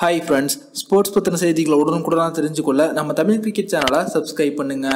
hi friends sports பற்றின செய்திகளை உடனுக்குடனாக தெரிஞ்சுக்கொள்ள நம்ம தமிழ் கிரிக்கெட் சேனலை சப்ஸ்கிரைப் பண்ணுங்க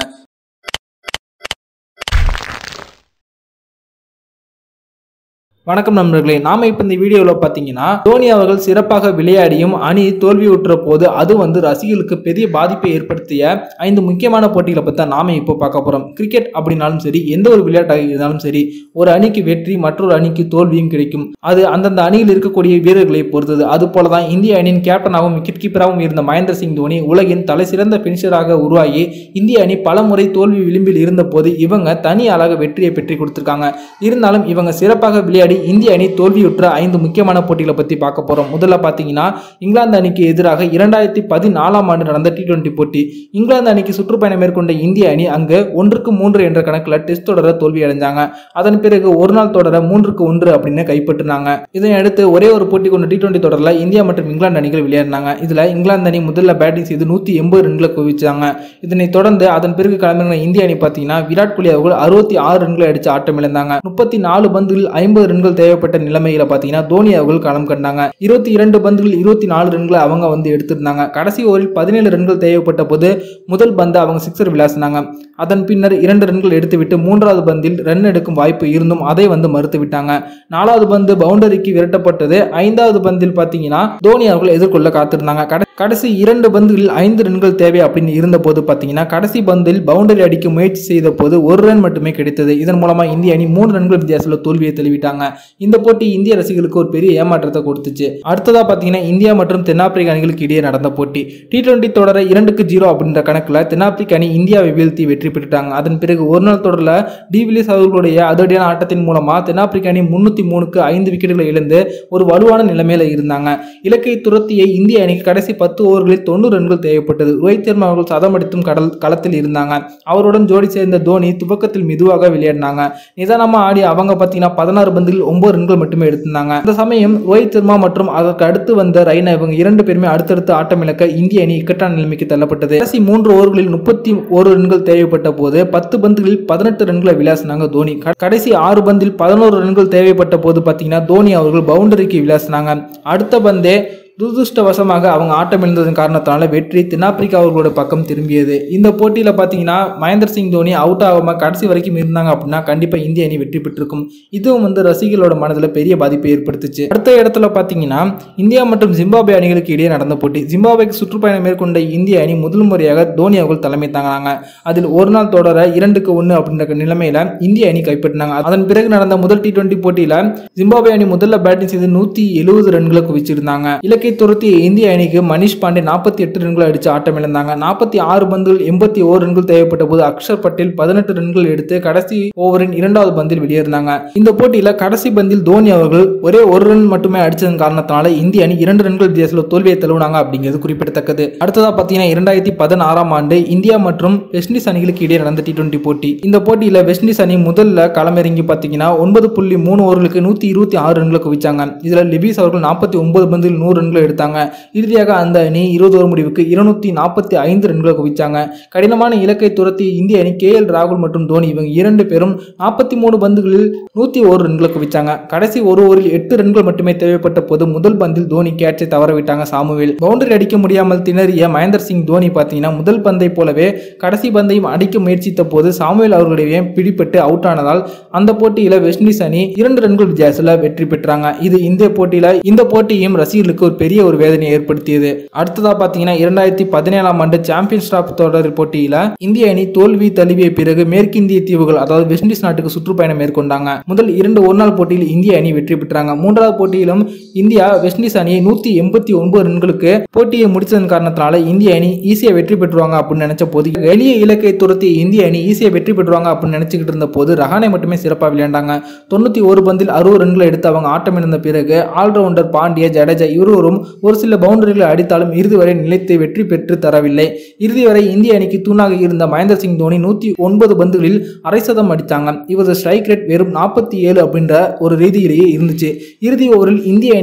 வணக்கம் நண்பர்களே நாம இப்ப இந்த வீடியோவில் பார்த்தீங்கன்னா தோனி அவர்கள் சிறப்பாக விளையாடியும் அணி தோல்வியுற்ற போது அது வந்து ரசிகர்களுக்கு பெரிய பாதிப்பை ஏற்படுத்திய ஐந்து முக்கியமான போட்டிகளை பற்றி தான் நாம இப்போ பார்க்க போறோம் கிரிக்கெட் அப்படின்னாலும் சரி எந்த ஒரு விளையாட்டாக இருந்தாலும் சரி ஒரு அணிக்கு வெற்றி மற்றொரு அணிக்கு தோல்வியும் கிடைக்கும் அது அந்தந்த அணியில் இருக்கக்கூடிய வீரர்களை பொறுத்தது அது போல தான் இந்திய அணியின் கேப்டனாகவும் விக்கெட் கீப்பராகவும் இருந்த மகேந்திர சிங் தோனி உலகின் தலை சிறந்த பினிஷராக உருவாகி இந்திய அணி பல முறை தோல்வி விளிம்பில் இருந்த போது இவங்க தனி ஆளாக வெற்றியை பெற்றி கொடுத்திருக்காங்க இருந்தாலும் இவங்க சிறப்பாக விளையாடி இந்திய அணி தோல்வியுற்ற ஐந்து முக்கியமான போட்டிகளை பற்றி பார்க்க போறோம் முதல்ல பார்த்தீங்கன்னா இங்கிலாந்து அணிக்கு எதிராக இரண்டாயிரத்தி பதினாலாம் ஆண்டு நடந்த டி டுவெண்டி போட்டி இங்கிலாந்து அணிக்கு சுற்றுப்பயணம் மேற்கொண்ட இந்திய அணி அங்கு ஒன்றுக்கு மூன்று என்ற கணக்கில் டெஸ்ட் தொடர தோல்வி அடைஞ்சாங்க அதன் பிறகு ஒரு நாள் தொடர மூன்றுக்கு ஒன்று அப்படின்னு கைப்பற்றினாங்க இதனை அடுத்து ஒரே ஒரு போட்டி கொண்ட டி டுவெண்டி தொடரில் இந்தியா மற்றும் இங்கிலாந்து அணிகள் விளையாடினாங்க இதுல இங்கிலாந்து அணி முதல்ல பேட்டிங் செய்து நூத்தி எண்பது ரன்களை குவிச்சாங்க இதனை தொடர்ந்து அதன் பிறகு கிளம்பின இந்திய அணி பார்த்தீங்கன்னா விராட் கோலி அவர்கள் அறுபத்தி ஆறு ரன்களை அடிச்சு ஆட்டம் இழந்தாங்க முப்பத்தி நாலு பந்துகளில் ஐம்பது ரன்கள் தேவைப்பட்ட நிலைமையில பார்த்தீங்கன்னா தோனி அவர்கள் களம் கண்டாங்க இருபத்தி இரண்டு பந்துகள் இருபத்தி நாலு ரன்களை அவங்க வந்து எடுத்திருந்தாங்க கடைசி ஓவரில் பதினேழு ரன்கள் தேவைப்பட்ட போது முதல் பந்து அவங்க சிக்ஸர் விளாசினாங்க அதன் பின்னர் இரண்டு ரன்கள் எடுத்துவிட்டு மூன்றாவது பந்தில் ரன் எடுக்கும் வாய்ப்பு இருந்தும் அதை வந்து மறுத்து விட்டாங்க நாலாவது பந்து பவுண்டரிக்கு விரட்டப்பட்டது ஐந்தாவது பந்தில் பார்த்தீங்கன்னா தோனி அவர்கள் எதிர்கொள்ள காத்திருந்தாங்க கட- கடைசி இரண்டு பந்துகளில் ஐந்து ரன்கள் தேவை அப்படின்னு இருந்த போது பார்த்தீங்கன்னா கடைசி பந்தில் பவுண்டரி அடிக்க முயற்சி செய்த போது ஒரு ரன் மட்டுமே கிடைத்தது இதன் மூலமா இந்திய அணி மூன்று ரன்கள் வித்தியாசத்தில் தோல்வியை தழுவிட்டாங்க இந்த போட்டி இந்திய ரசிகர்களுக்கு ஒரு பெரிய ஏமாற்றத்தை கொடுத்துச்சு அடுத்ததா பார்த்தீங்கன்னா இந்தியா மற்றும் தென்னாப்பிரிக்க அணிகளுக்கு இடையே நடந்த போட்டி டி டுவெண்டி தொடர இரண்டுக்கு ஜீரோ அப்படின்ற கணக்கில் தென்னாப்பிரிக்க அணி இந்தியாவை வீழ்த்தி வெற்றி பெற்றுட்டாங்க அதன் பிறகு ஒரு நாள் தொடரில் டிவிலியர்ஸ் அவர்களுடைய அதிரடியான ஆட்டத்தின் மூலமா தென்னாப்பிரிக்க அணி முன்னூத்தி மூணுக்கு ஐந்து விக்கெட்டுகளை இழந்து ஒரு வலுவான நிலைமையில இருந்தாங்க இலக்கை துரத்திய இந்திய அணிக்கு கடைசி பத்து ஓவர்களில் தொண்ணூறு ரன்கள் தேவைப்பட்டது ரோஹித் சர்மா அவர்கள் சதம் அடித்தும் கடல் களத்தில் இருந்தாங்க அவருடன் ஜோடி சேர்ந்த தோனி துவக்கத்தில் மெதுவாக விளையாடினாங்க நிதானமா ஆடி அவங்க பார்த்தீங்கன்னா பதினாறு பந்தில் ஒன்பது ரன்கள் மட்டுமே எடுத்திருந்தாங்க அந்த சமயம் ரோஹித் சர்மா மற்றும் அதற்கு அடுத்து வந்த ரெய்னா இவங்க இரண்டு பேருமே அடுத்தடுத்து ஆட்டம் இழக்க இந்திய அணி இக்கட்டான நிலைமைக்கு தள்ளப்பட்டது கடைசி மூன்று ஓவர்களில் முப்பத்தி ஒரு ரன்கள் தேவைப்பட்ட போது பத்து பந்துகளில் பதினெட்டு ரன்களை விளாசினாங்க தோனி க- கடைசி ஆறு பந்தில் பதினோரு ரன்கள் தேவைப்பட்ட போது பார்த்தீங்கன்னா தோனி அவர்கள் பவுண்டரிக்கு விளாசினாங்க அடுத்த பந்தே துரதிருஷ்டவசமாக அவங்க ஆட்டம் இழந்ததன் காரணத்தினால வெற்றி தென்னாப்பிரிக்கா அவர்களோட பக்கம் திரும்பியது இந்த போட்டியில் பார்த்தீங்கன்னா மகேந்திர சிங் தோனி அவுட் ஆகாம கடைசி வரைக்கும் இருந்தாங்க அப்படின்னா கண்டிப்பாக இந்திய அணி வெற்றி பெற்றிருக்கும் இதுவும் வந்து ரசிகர்களோட மனதில் பெரிய பாதிப்பை ஏற்படுத்துச்சு அடுத்த இடத்துல பார்த்தீங்கன்னா இந்தியா மற்றும் ஜிம்பாப்வே அணிகளுக்கு இடையே நடந்த போட்டி ஜிம்பாப்வேக்கு சுற்றுப்பயணம் மேற்கொண்ட இந்திய அணி முதல் முறையாக தோனி அவர்கள் தலைமை தாங்கினாங்க அதில் ஒரு நாள் தொடர இரண்டுக்கு ஒன்று அப்படின்ற நிலைமையில இந்திய அணி கைப்பற்றினாங்க அதன் பிறகு நடந்த முதல் டி டுவெண்டி போட்டியில ஜிம்பாப்வே அணி முதல்ல பேட்டிங் செய்து நூத்தி எழுபது ரன்களை குவிச்சிருந்தாங்க இலக்கை துரத்திய இந்திய அணிக்கு மணிஷ் பாண்டே நாற்பத்தி எட்டு ரன்கள் அடிச்சு ஆட்டம் இழந்தாங்க நாற்பத்தி ஆறு பந்துகள் எண்பத்தி ஓரு ரன்கள் தேவைப்பட்ட போது அக்ஷர் பட்டேல் பதினெட்டு ரன்கள் எடுத்து கடைசி ஓவரின் இரண்டாவது பந்தில் வெளியேறினாங்க இந்த போட்டியில கடைசி பந்தில் தோனி அவர்கள் ஒரே ஒரு ரன் மட்டுமே அடிச்சதன் காரணத்தினால இந்திய அணி இரண்டு ரன்கள் வித்தியாசத்தில் தோல்வியை தழுவினாங்க அப்படிங்கிறது குறிப்பிடத்தக்கது அடுத்ததா பார்த்தீங்கன்னா இரண்டாயிரத்தி பதினாறாம் ஆண்டு இந்தியா மற்றும் வெஸ்ட் இண்டீஸ் அணிகளுக்கு இடையே நடந்த டி டுவெண்டி போட்டி இந்த போட்டியில வெஸ்ட் இண்டீஸ் அணி முதல்ல களமிறங்கி பார்த்தீங்கன்னா ஒன்பது புள்ளி மூணு ஓவர்களுக்கு நூத்தி இருபத்தி ஆறு ரன்களை குவிச்சாங்க இதுல லிபிஸ் அவர்கள் நாற்பத்தி ஒன்பது பந்தில் நூறு ரன்களை எடுத்தாங்க இறுதியாக அந்த அணி இருபது ஓவர் முடிவுக்கு இருநூத்தி நாற்பத்தி ஐந்து ரன்களை குவிச்சாங்க கடினமான இலக்கை துரத்தி இந்திய அணி கே எல் ராகுல் மற்றும் தோனி இவங்க இரண்டு பேரும் நாற்பத்தி மூணு பந்துகளில் நூத்தி ஒரு ரன்களை குவிச்சாங்க கடைசி ஒரு ஓவரில் எட்டு ரன்கள் மட்டுமே தேவைப்பட்ட போது முதல் பந்தில் தோனி கேட்சை தவற விட்டாங்க சாமுவேல் பவுண்டரி அடிக்க முடியாமல் திணறிய மகேந்தர் சிங் தோனி பார்த்தீங்கன்னா முதல் பந்தை போலவே கடைசி பந்தையும் அடிக்க முயற்சித்த போது சாமுவேல் அவர்களுடைய பிடிபட்டு அவுட் ஆனதால் அந்த போட்டியில வெஸ்ட் இண்டீஸ் அணி இரண்டு ரன்கள் வித்தியாசத்தில் வெற்றி பெற்றாங்க இது இந்த போட்டியில இந்த போட்டியும் ரசிகர்களுக்கு ஒரு பெரிய ஒரு வேதனையை ஏற்படுத்தியது அடுத்ததா பார்த்தீங்கன்னா இரண்டாயிரத்தி பதினேழாம் ஆண்டு சாம்பியன்ஸ் டிராப் தொடர் போட்டியில இந்திய அணி தோல்வி தழுவிய பிறகு மேற்கிந்திய தீவுகள் அதாவது வெஸ்ட் இண்டீஸ் நாட்டுக்கு சுற்றுப்பயணம் மேற்கொண்டாங்க முதல் இரண்டு ஒருநாள் போட்டியில் இந்திய அணி வெற்றி பெற்றாங்க மூன்றாவது போட்டியிலும் இந்தியா வெஸ்ட் இண்டீஸ் அணியை நூத்தி எண்பத்தி ஒன்பது ரன்களுக்கு போட்டியை முடிச்சதன் காரணத்தினால இந்திய அணி ஈஸியா வெற்றி பெற்றுவாங்க அப்படின்னு நினைச்ச போது எளிய இலக்கை துரத்தி இந்திய அணி ஈஸியா வெற்றி பெற்றுவாங்க அப்படின்னு நினைச்சுக்கிட்டு இருந்த போது ரஹானே மட்டுமே சிறப்பாக விளையாண்டாங்க தொண்ணூத்தி ஒரு பந்தில் அறுபது ரன்களை எடுத்து அவங்க ஆட்டம் இழந்த பிறகு ஆல்ரவுண்டர் பாண்டிய ஜடேஜா இருவரும் ஒரு சில பவுண்டரிகளை அடித்தாலும் இறுதி வரை நிலைத்து வெற்றி பெற்று தரவில்லை இறுதி வரை இந்திய அணிக்கு தூணாக இருந்த மகேந்திர சிங் தோனி நூத்தி ஒன்பது பந்துகளில் அரை சதம் அடித்தாங்க இவரது ஸ்ட்ரைக் ரேட் வெறும் நாற்பத்தி ஏழு அப்படின்ற ஒரு ரீதியிலேயே இருந்துச்சு இறுதி ஓவரில் இந்திய அணி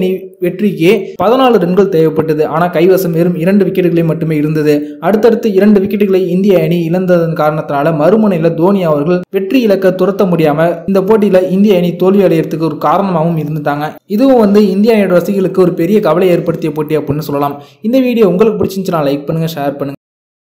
வெற்றிக்கு பதினாலு ரன்கள் தேவைப்பட்டது ஆனால் கைவசம் வெறும் இரண்டு விக்கெட்டுகளே மட்டுமே இருந்தது அடுத்தடுத்து இரண்டு விக்கெட்டுகளை இந்திய அணி இழந்ததன் காரணத்தினால மறுமுனையில் தோனி அவர்கள் வெற்றி இலக்க துரத்த முடியாம இந்த போட்டியில இந்திய அணி தோல்வி அடையறதுக்கு ஒரு காரணமாகவும் இருந்துட்டாங்க இதுவும் வந்து இந்திய அணியோட ரசிகர்களுக்கு ஒரு பெரிய கவலை ஏற்படுத்திய போட்டி அப்படின்னு சொல்லலாம் இந்த வீடியோ உங்களுக்கு பிடிச்சிருந்துச்சுன்னா லைக் பண்ணுங்க ஷேர் பண்ணுங்க